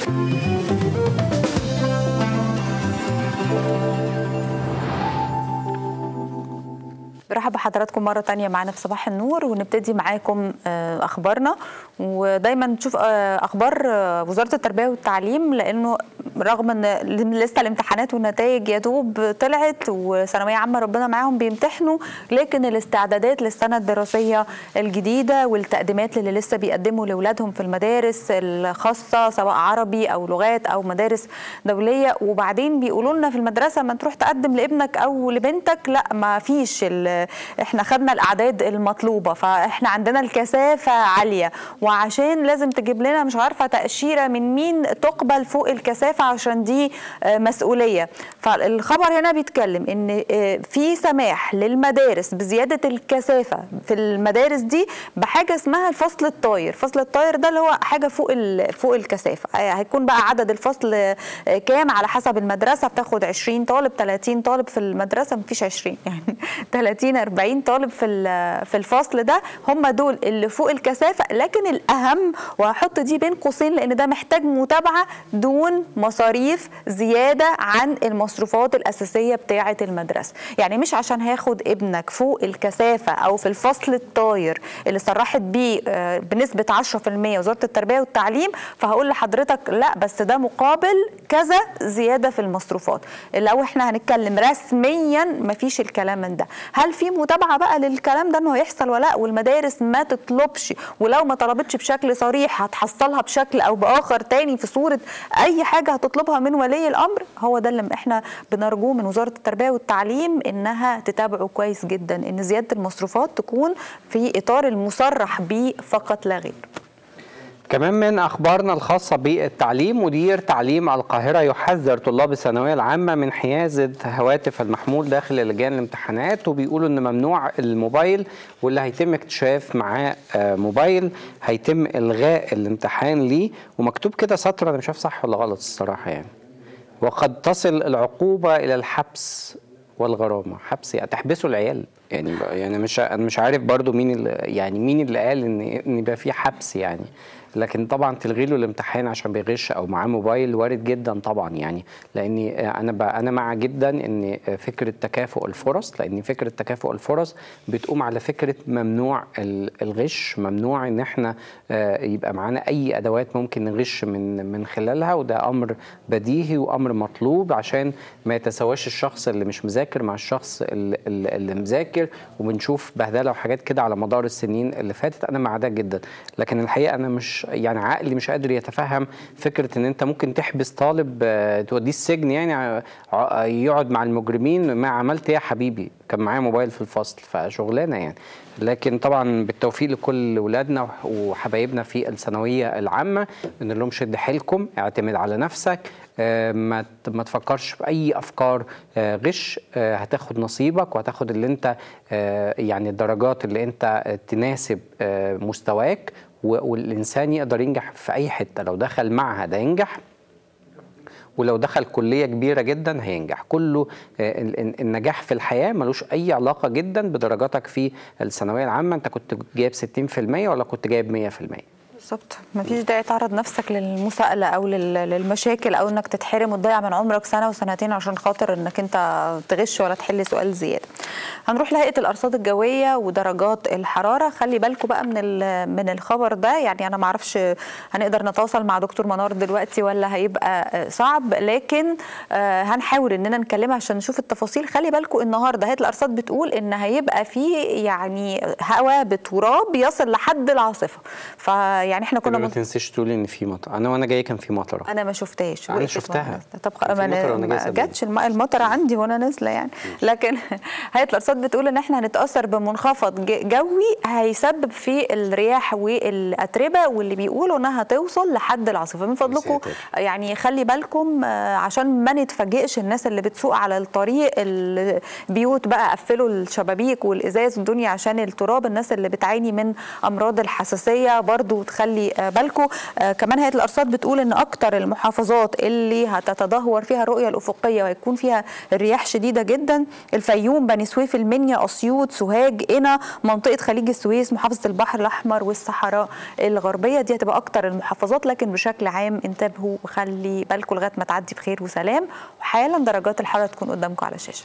برحب بحضراتكم مرة تانية معانا في صباح النور ونبتدي معاكم آه، أخبارنا ودايما نشوف آه، أخبار آه، وزارة التربية والتعليم لأنه رغم أن لسه الامتحانات والنتائج يا دوب طلعت وثانوية عامة ربنا معاهم بيمتحنوا لكن الاستعدادات للسنة الدراسية الجديدة والتقديمات اللي لسه بيقدموا لأولادهم في المدارس الخاصة سواء عربي أو لغات أو مدارس دولية وبعدين بيقولوا لنا في المدرسة ما تروح تقدم لابنك أو لبنتك لا ما فيش ال- احنا خدنا الاعداد المطلوبه فاحنا عندنا الكثافه عاليه وعشان لازم تجيب لنا مش عارفه تاشيره من مين تقبل فوق الكثافه عشان دي آه، مسؤوليه فالخبر هنا بيتكلم ان آه، في سماح للمدارس بزياده الكثافه في المدارس دي بحاجه اسمها الفصل الطاير الفصل الطاير ده اللي هو حاجه فوق ال- فوق الكثافه آه، هيكون بقى عدد الفصل آه، كام على حسب المدرسه بتاخد 20 طالب 30 طالب في المدرسه مفيش 20 يعني 30 40 طالب في ال- في الفصل ده هم دول اللي فوق الكثافه لكن الاهم وهحط دي بين قوسين لان ده محتاج متابعه دون مصاريف زياده عن المصروفات الاساسيه بتاعه المدرسه يعني مش عشان هاخد ابنك فوق الكثافه او في الفصل الطاير اللي صرحت بيه آه، بنسبه 10% وزاره التربيه والتعليم فهقول لحضرتك لا بس ده مقابل كذا زياده في المصروفات لو احنا هنتكلم رسميا مفيش الكلام من ده هل في متابعه بقى للكلام ده انه هيحصل ولا لا والمدارس ما تطلبش ولو ما طلبتش بشكل صريح هتحصلها بشكل او باخر تاني في صوره اي حاجه هتطلبها من ولي الامر هو ده اللي احنا بنرجوه من وزاره التربيه والتعليم انها تتابعه كويس جدا ان زياده المصروفات تكون في اطار المصرح به فقط لا غير كمان من اخبارنا الخاصه بالتعليم مدير تعليم القاهره يحذر طلاب الثانويه العامه من حيازه هواتف المحمول داخل لجان الامتحانات وبيقولوا ان ممنوع الموبايل واللي هيتم اكتشاف معاه آه، موبايل هيتم الغاء الامتحان ليه ومكتوب كده سطر انا مش عارف صح ولا غلط الصراحه يعني وقد تصل العقوبه الى الحبس والغرامه حبس يعني تحبسوا العيال يعني يعني مش انا مش عارف برضو مين اللي يعني مين اللي قال ان ان يبقى في حبس يعني لكن طبعا تلغي له الامتحان عشان بيغش او معاه موبايل وارد جدا طبعا يعني لاني انا ب- انا مع جدا ان فكره تكافؤ الفرص لان فكره تكافؤ الفرص بتقوم على فكره ممنوع ال- الغش ممنوع ان احنا آه، يبقى معانا اي ادوات ممكن نغش من من خلالها وده امر بديهي وامر مطلوب عشان ما يتساواش الشخص اللي مش مذاكر مع الشخص اللي, اللي اللي مذاكر وبنشوف بهدله وحاجات كده على مدار السنين اللي فاتت انا مع ده جدا لكن الحقيقه انا مش يعني عقلي مش قادر يتفهم فكره ان انت ممكن تحبس طالب آه، توديه السجن يعني ع- ع- يقعد مع المجرمين ما عملت ايه يا حبيبي كان معايا موبايل في الفصل فشغلانه يعني لكن طبعا بالتوفيق لكل ولادنا وح- وحبايبنا في الثانويه العامه ان لهم شد حيلكم اعتمد على نفسك آه، ما ت- ما تفكرش في اي افكار آه، غش آه، هتاخد نصيبك وهتاخد اللي انت آه، يعني الدرجات اللي انت آه، تناسب آه، مستواك و- والانسان يقدر ينجح في اي حته لو دخل معهد هينجح ولو دخل كلية كبيرة جدا هينجح كله آه، ال- ال- النجاح في الحياة ملوش أي علاقة جدا بدرجاتك في الثانوية العامة أنت كنت جايب 60% ولا كنت جايب 100% بالظبط مفيش داعي تعرض نفسك للمساءله او لل- للمشاكل او انك تتحرم وتضيع من عمرك سنه وسنتين عشان خاطر انك انت تغش ولا تحل سؤال زياده هنروح لهيئه الارصاد الجويه ودرجات الحراره خلي بالكم بقى من ال- من الخبر ده يعني انا ما اعرفش هنقدر نتواصل مع دكتور منار دلوقتي ولا هيبقى صعب لكن آه، هنحاول اننا نكلمها عشان نشوف التفاصيل خلي بالكم النهارده هيئه الارصاد بتقول ان هيبقى في يعني هواء بتراب يصل لحد العاصفه فيعني احنا كنا ما منت... تنسيش تقولي ان في مطر انا وانا جاي كان في مطره انا ما شفتهاش أنا وقفت شفتها. وأنا نازلة. طب كان في ما مطر أنا وأنا جاي ما صدقني. جاتش الم- المطر عندي وانا نازله يعني لكن هيئه الارصاد بتقول ان احنا هنتاثر بمنخفض ج- جوي هيسبب في الرياح والاتربه واللي بيقولوا انها توصل لحد العاصفه من فضلكم ساتر. يعني خلي بالكم آه، عشان ما نتفاجئش الناس اللي بتسوق على الطريق البيوت بقى قفلوا الشبابيك والازاز والدنيا عشان التراب الناس اللي بتعاني من امراض الحساسيه برضو تخلي خلي بالكم كمان هيئه الارصاد بتقول ان اكتر المحافظات اللي هتتدهور فيها الرؤيه الافقيه ويكون فيها الرياح شديده جدا الفيوم بني سويف المنيا اسيوط سوهاج قنا منطقه خليج السويس محافظه البحر الاحمر والصحراء الغربيه دي هتبقى اكتر المحافظات لكن بشكل عام انتبهوا وخلي بالكم لغايه ما تعدي بخير وسلام وحالا درجات الحراره تكون قدامكم على الشاشه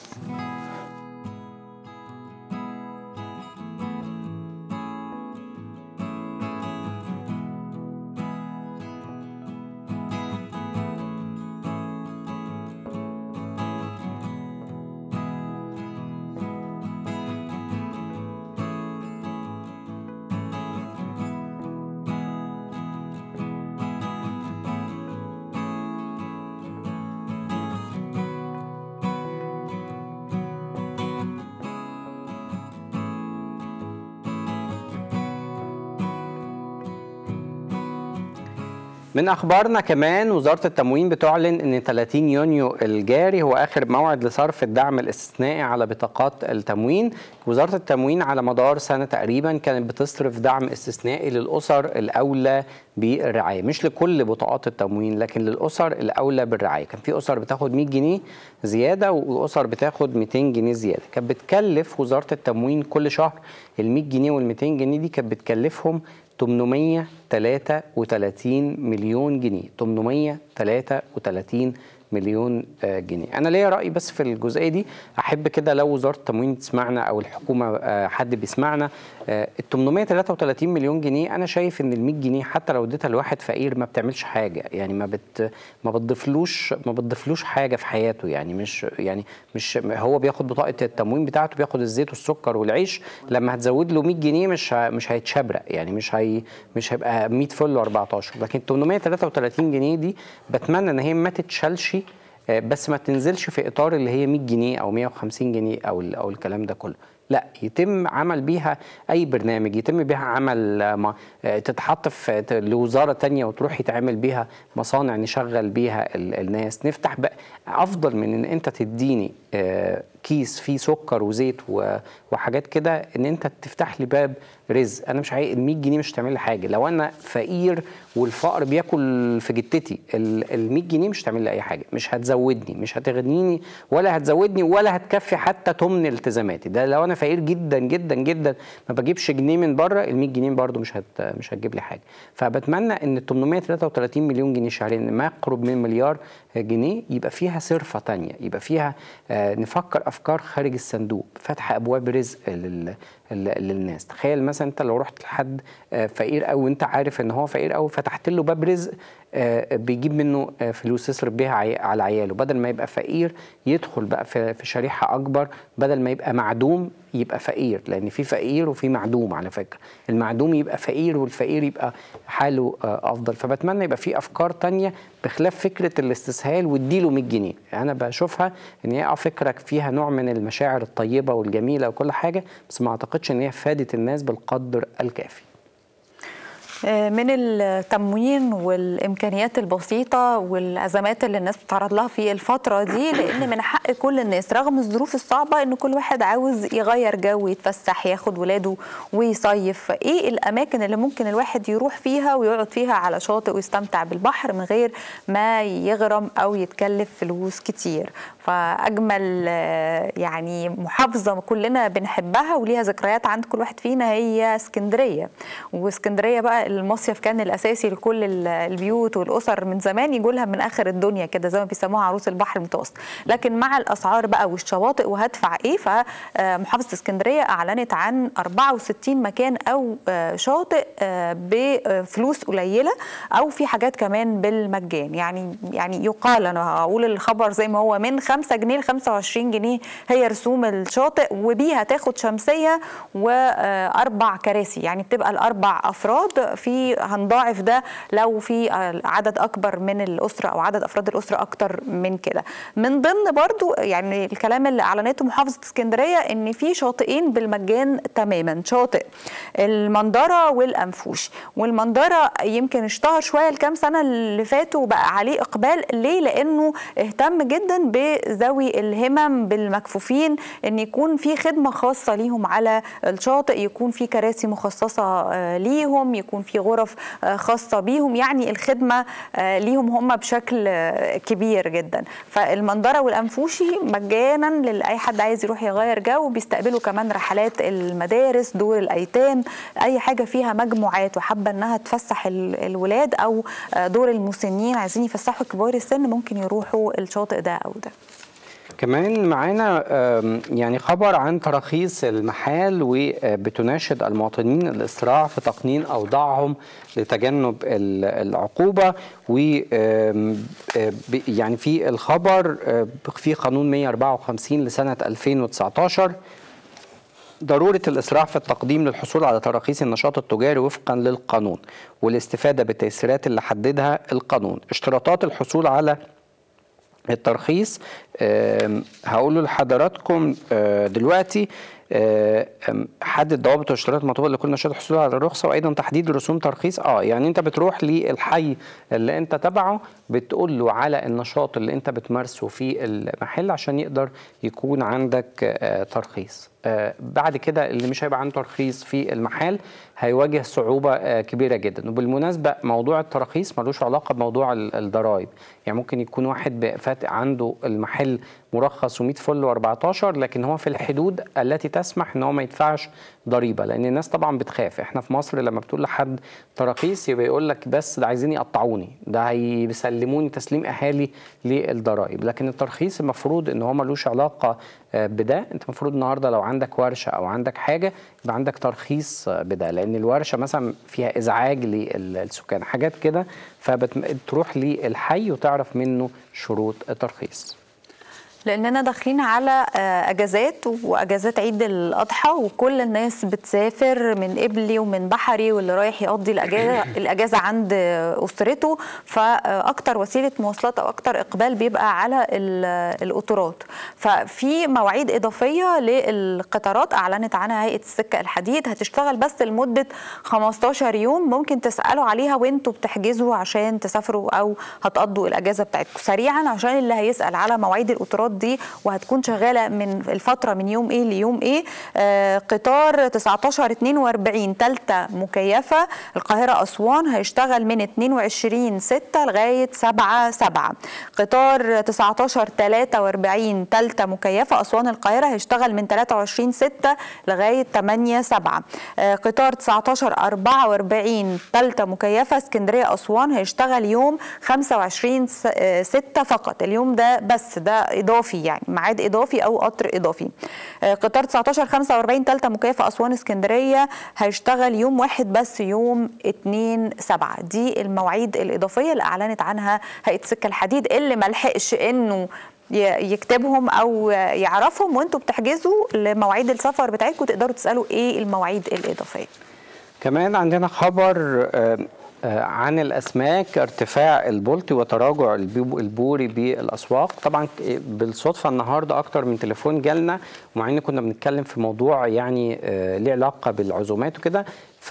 من اخبارنا كمان وزاره التموين بتعلن ان 30 يونيو الجاري هو اخر موعد لصرف الدعم الاستثنائي على بطاقات التموين وزاره التموين على مدار سنه تقريبا كانت بتصرف دعم استثنائي للاسر الاولى بالرعايه مش لكل بطاقات التموين لكن للاسر الاولى بالرعايه كان في اسر بتاخد 100 جنيه زياده واسر بتاخد 200 جنيه زياده كانت بتكلف وزاره التموين كل شهر ال 100 جنيه وال 200 جنيه دي كانت بتكلفهم 833 مليون جنيه 833 مليون جنيه انا ليا راي بس في الجزئيه دي احب كده لو وزاره التموين تسمعنا او الحكومه حد بيسمعنا ال 833 مليون جنيه انا شايف ان ال 100 جنيه حتى لو اديتها لواحد فقير ما بتعملش حاجه يعني ما بت ما بتضيفلوش ما بتضيفلوش حاجه في حياته يعني مش يعني مش هو بياخد بطاقه التموين بتاعته بياخد الزيت والسكر والعيش لما هتزود له 100 جنيه مش مش هيتشبرق يعني مش هي مش هيبقى 100 فل و14 لكن 833 جنيه دي بتمنى ان هي ما تتشالش بس ما تنزلش في اطار اللي هي 100 جنيه او 150 جنيه او او الكلام ده كله لا يتم عمل بيها اي برنامج يتم بيها عمل ما تتحط في لوزاره تانية وتروح يتعمل بيها مصانع نشغل بيها الناس نفتح بقى افضل من ان انت تديني كيس فيه سكر وزيت وحاجات كده ان انت تفتح لي باب رزق انا مش عايز ال 100 جنيه مش هتعمل لي حاجه لو انا فقير والفقر بياكل في جتتي ال 100 جنيه مش هتعمل لي اي حاجه مش هتزودني مش هتغنيني ولا هتزودني ولا هتكفي حتى تمن التزاماتي ده لو انا فقير جدا جدا جدا ما بجيبش جنيه من بره ال 100 جنيه برده مش هت مش هتجيب لي حاجه فبتمنى ان ال 833 مليون جنيه شهريا ما يقرب من مليار جنيه يبقى فيها صرفه تانية يبقى فيها آه نفكر افكار خارج الصندوق فتح ابواب رزق لل للناس تخيل مثلا انت لو رحت لحد فقير قوي وانت عارف ان هو فقير قوي فتحت له باب رزق بيجيب منه فلوس يصرف بيها على عياله بدل ما يبقى فقير يدخل بقى في شريحه اكبر بدل ما يبقى معدوم يبقى فقير لان في فقير وفي معدوم على فكره المعدوم يبقى فقير والفقير يبقى حاله افضل فبتمنى يبقى في افكار تانية بخلاف فكره الاستسهال واديله 100 جنيه انا بشوفها ان هي فكره فيها نوع من المشاعر الطيبه والجميله وكل حاجه بس ما اعتقدش ان هي فادت الناس بالقدر الكافي من التموين والامكانيات البسيطه والازمات اللي الناس بتتعرض لها في الفتره دي لان من حق كل الناس رغم الظروف الصعبه ان كل واحد عاوز يغير جو يتفسح ياخد ولاده ويصيف ايه الاماكن اللي ممكن الواحد يروح فيها ويقعد فيها على شاطئ ويستمتع بالبحر من غير ما يغرم او يتكلف فلوس كتير فاجمل يعني محافظه كلنا بنحبها وليها ذكريات عند كل واحد فينا هي اسكندريه واسكندريه بقى المصيف كان الاساسي لكل البيوت والاسر من زمان يجوا لها من اخر الدنيا كده زي ما بيسموها عروس البحر المتوسط لكن مع الاسعار بقى والشواطئ وهدفع ايه فمحافظه اسكندريه اعلنت عن 64 مكان او شاطئ بفلوس قليله او في حاجات كمان بالمجان يعني يعني يقال انا هقول الخبر زي ما هو من 5 جنيه ل 25 جنيه هي رسوم الشاطئ وبيها تاخد شمسيه واربع كراسي يعني بتبقى الاربع افراد في هنضاعف ده لو في عدد اكبر من الاسره او عدد افراد الاسره اكتر من كده من ضمن برضو يعني الكلام اللي اعلنته محافظه اسكندريه ان في شاطئين بالمجان تماما شاطئ المندره والانفوش والمندره يمكن اشتهر شويه الكام سنه اللي فاتوا وبقى عليه اقبال ليه لانه اهتم جدا ذوي الهمم بالمكفوفين ان يكون في خدمه خاصه ليهم على الشاطئ يكون في كراسي مخصصه آه، ليهم يكون في غرف آه، خاصه بيهم يعني الخدمه آه، ليهم هم بشكل آه، كبير جدا فالمنظره والانفوشي مجانا لاي حد عايز يروح يغير جو بيستقبلوا كمان رحلات المدارس دور الايتام اي حاجه فيها مجموعات وحابه انها تفسح ال- الولاد او آه، دور المسنين عايزين يفسحوا كبار السن ممكن يروحوا الشاطئ ده او ده كمان معانا آم، يعني خبر عن تراخيص المحال وبتناشد المواطنين الإسراع في تقنين أوضاعهم لتجنب ال- العقوبة و آم، آه، ب- يعني في الخبر آه، في قانون 154 لسنة 2019 ضرورة الإسراع في التقديم للحصول على تراخيص النشاط التجاري وفقا للقانون والاستفادة بالتيسيرات اللي حددها القانون اشتراطات الحصول على الترخيص آم، هقوله لحضراتكم آه، دلوقتي آه، آم، حدد ضوابط والاشتراطات المطلوبه لكل نشاط الحصول على الرخصه وايضا تحديد رسوم ترخيص اه يعني انت بتروح للحي اللي انت تبعه بتقول له على النشاط اللي انت بتمارسه في المحل عشان يقدر يكون عندك آه، ترخيص آه، بعد كده اللي مش هيبقى عنده ترخيص في المحل هيواجه صعوبة آه، كبيرة جدا وبالمناسبة موضوع التراخيص ملوش علاقة بموضوع ال- الضرائب يعني ممكن يكون واحد ب- فات عنده المحل مرخص و100 فل و14 لكن هو في الحدود التي تسمح ان هو ما يدفعش ضريبة لان الناس طبعا بتخاف احنا في مصر لما بتقول لحد تراخيص يبقى يقول لك بس ده عايزين يقطعوني ده هيسلموني تسليم اهالي للضرائب لكن الترخيص المفروض ان هو ملوش علاقة آه، بده انت المفروض النهارده لو عندك ورشه او عندك حاجه يبقى عندك ترخيص آه، بده لان الورشه مثلا فيها ازعاج للسكان حاجات كده فبتروح للحي وتعرف منه شروط الترخيص لاننا داخلين على آه، اجازات واجازات عيد الاضحى وكل الناس بتسافر من قبلي ومن بحري واللي رايح يقضي الاجازه الاجازه عند آه، اسرته فاكتر وسيله مواصلات او اكتر اقبال بيبقى على ال- القطارات ففي مواعيد اضافيه للقطارات اعلنت عنها هيئه السكه الحديد هتشتغل بس لمده 15 يوم ممكن تسالوا عليها وانتوا بتحجزوا عشان تسافروا او هتقضوا الاجازه بتاعتكم سريعا عشان اللي هيسال على مواعيد القطارات دي وهتكون شغاله من الفتره من يوم ايه ليوم ايه آه قطار 19 42 ثالثه مكيفه القاهره اسوان هيشتغل من 22 6 لغايه 7 7 قطار 19 43 ثالثه مكيفه اسوان القاهره هيشتغل من 23 6 لغايه 8 7 آه قطار 19 44 ثالثه مكيفه اسكندريه اسوان هيشتغل يوم 25 6 فقط اليوم ده بس ده اضافي يعني ميعاد اضافي او قطر اضافي آه، قطار 19 45 ثالثه مكيفه اسوان اسكندريه هيشتغل يوم واحد بس يوم 2 7 دي المواعيد الاضافيه اللي اعلنت عنها هيئه سكه الحديد اللي ما لحقش انه ي- يكتبهم او يعرفهم وانتوا بتحجزوا لمواعيد السفر بتاعتكم تقدروا تسالوا ايه المواعيد الاضافيه كمان عندنا خبر آه، آه، عن الاسماك ارتفاع البلطي وتراجع البيب- البوري بالاسواق طبعا ك- بالصدفه النهارده اكتر من تليفون جالنا ومع ان كنا بنتكلم في موضوع يعني آه، ليه علاقه بالعزومات وكده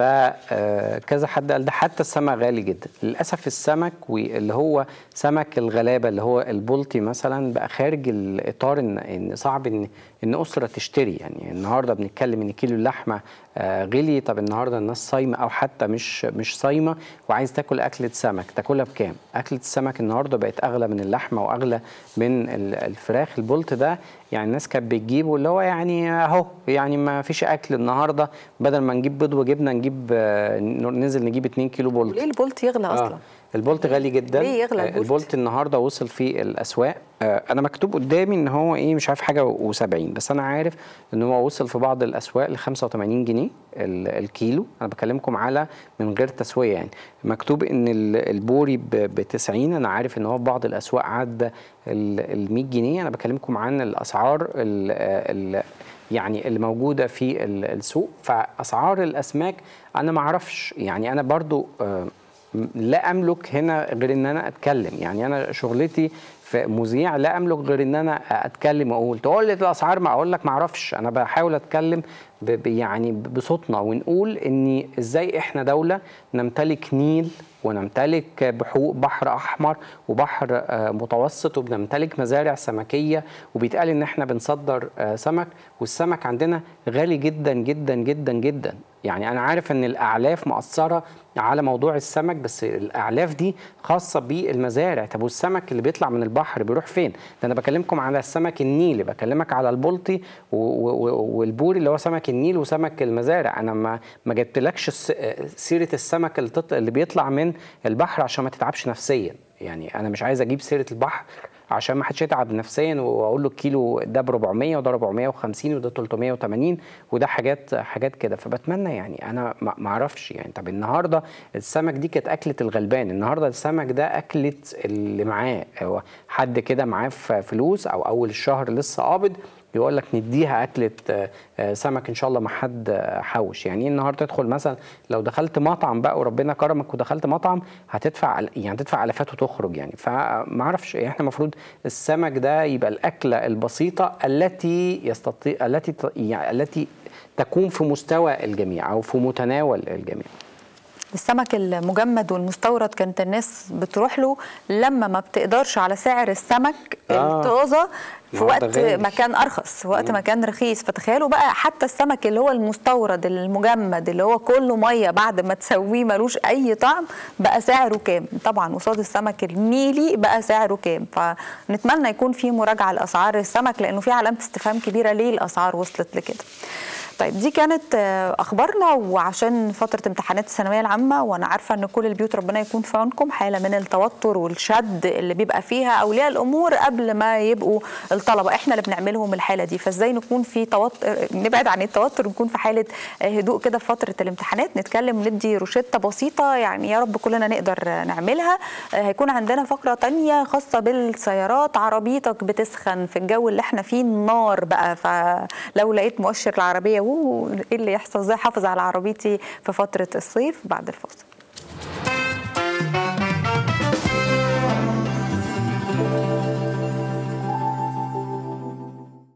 فكذا حد قال ده حتى السمك غالي جدا للاسف السمك واللي هو سمك الغلابه اللي هو البلطي مثلا بقى خارج الاطار ان ان صعب ان ان اسره تشتري يعني النهارده بنتكلم ان كيلو اللحمه آه، غلي طب النهارده الناس صايمه او حتى مش مش صايمه وعايز تاكل اكله سمك تاكلها بكام؟ اكله السمك النهارده بقت اغلى من اللحمه واغلى من ال- الفراخ البولت ده يعني الناس كانت بتجيبه اللي هو يعني اهو يعني ما فيش اكل النهارده بدل ما نجيب بيض وجبنه نجيب آه، ننزل نجيب 2 كيلو بولت ليه البولت يغلى اصلا آه. البولت غالي جدا ليه يغلى آه، البولت؟ البولت النهارده وصل في الاسواق آه، انا مكتوب قدامي ان هو ايه مش عارف حاجه و70 بس انا عارف ان هو وصل في بعض الاسواق ل 85 جنيه ال- الكيلو انا بكلمكم على من غير تسويه يعني مكتوب ان ال- البوري ب 90 انا عارف ان هو في بعض الاسواق عدى ال 100 جنيه انا بكلمكم عن الاسعار ال ال يعني اللي موجوده في ال- السوق فاسعار الاسماك انا ما اعرفش يعني انا برضو آه، لا املك هنا غير ان انا اتكلم يعني انا شغلتي في مذيع لا املك غير ان انا اتكلم واقول تقول لي الاسعار ما اقول لك ما اعرفش انا بحاول اتكلم ب ب- يعني بصوتنا ونقول ان ازاي احنا دوله نمتلك نيل ونمتلك بحوق بحر احمر وبحر آه، متوسط وبنمتلك مزارع سمكيه وبيتقال ان احنا بنصدر آه، سمك والسمك عندنا غالي جدا جدا جدا جدا يعني انا عارف ان الاعلاف مأثره على موضوع السمك بس الاعلاف دي خاصه بالمزارع طب والسمك اللي بيطلع من البحر بيروح فين ده انا بكلمكم على السمك النيلي بكلمك على البلطي و- و- و- والبوري اللي هو سمك النيل وسمك المزارع انا ما ما جبتلكش الس- سيره السمك اللي, تط... اللي بيطلع من البحر عشان ما تتعبش نفسيا يعني انا مش عايز اجيب سيره البحر عشان ما حدش يتعب نفسيا واقول له الكيلو ده ب 400 وده 450 وده 380 وده حاجات حاجات كده فبتمنى يعني انا ما ما اعرفش يعني طب النهارده السمك دي كانت اكله الغلبان النهارده السمك ده اكله اللي معاه هو حد كده معاه ف- فلوس او اول الشهر لسه قابض يقول لك نديها اكله آه، آه، سمك ان شاء الله ما حد آه، حوش يعني ايه النهارده تدخل مثلا لو دخلت مطعم بقى وربنا كرمك ودخلت مطعم هتدفع يعني تدفع الافات وتخرج يعني فما اعرفش احنا المفروض السمك ده يبقى الاكله البسيطه التي يستطيع التي ت- يعني التي تكون في مستوى الجميع او في متناول الجميع السمك المجمد والمستورد كانت الناس بتروح له لما ما بتقدرش على سعر السمك آه. الطازه في ما هو ده وقت غالي. ما كان ارخص في وقت ما كان رخيص فتخيلوا بقى حتى السمك اللي هو المستورد المجمد اللي هو كله ميه بعد ما تسويه ملوش اي طعم بقى سعره كام طبعا قصاد السمك النيلي بقى سعره كام فنتمنى يكون في مراجعه لاسعار السمك لانه في علامه استفهام كبيره ليه الاسعار وصلت لكده طيب دي كانت آه، اخبارنا وعشان فتره امتحانات الثانويه العامه وانا عارفه ان كل البيوت ربنا يكون في عونكم حاله من التوتر والشد اللي بيبقى فيها اولياء الامور قبل ما يبقوا الطلبه احنا اللي بنعملهم الحاله دي فازاي نكون في توتر نبعد عن التوتر ونكون في حاله آه، هدوء كده في فتره الامتحانات نتكلم ندي روشته بسيطه يعني يا رب كلنا نقدر آه، نعملها آه، هيكون عندنا فقره تانية خاصه بالسيارات عربيتك بتسخن في الجو اللي احنا فيه النار بقى فلو لقيت مؤشر العربيه ووو، ايه اللي يحصل ازاي احافظ على عربيتي في فتره الصيف بعد الفاصل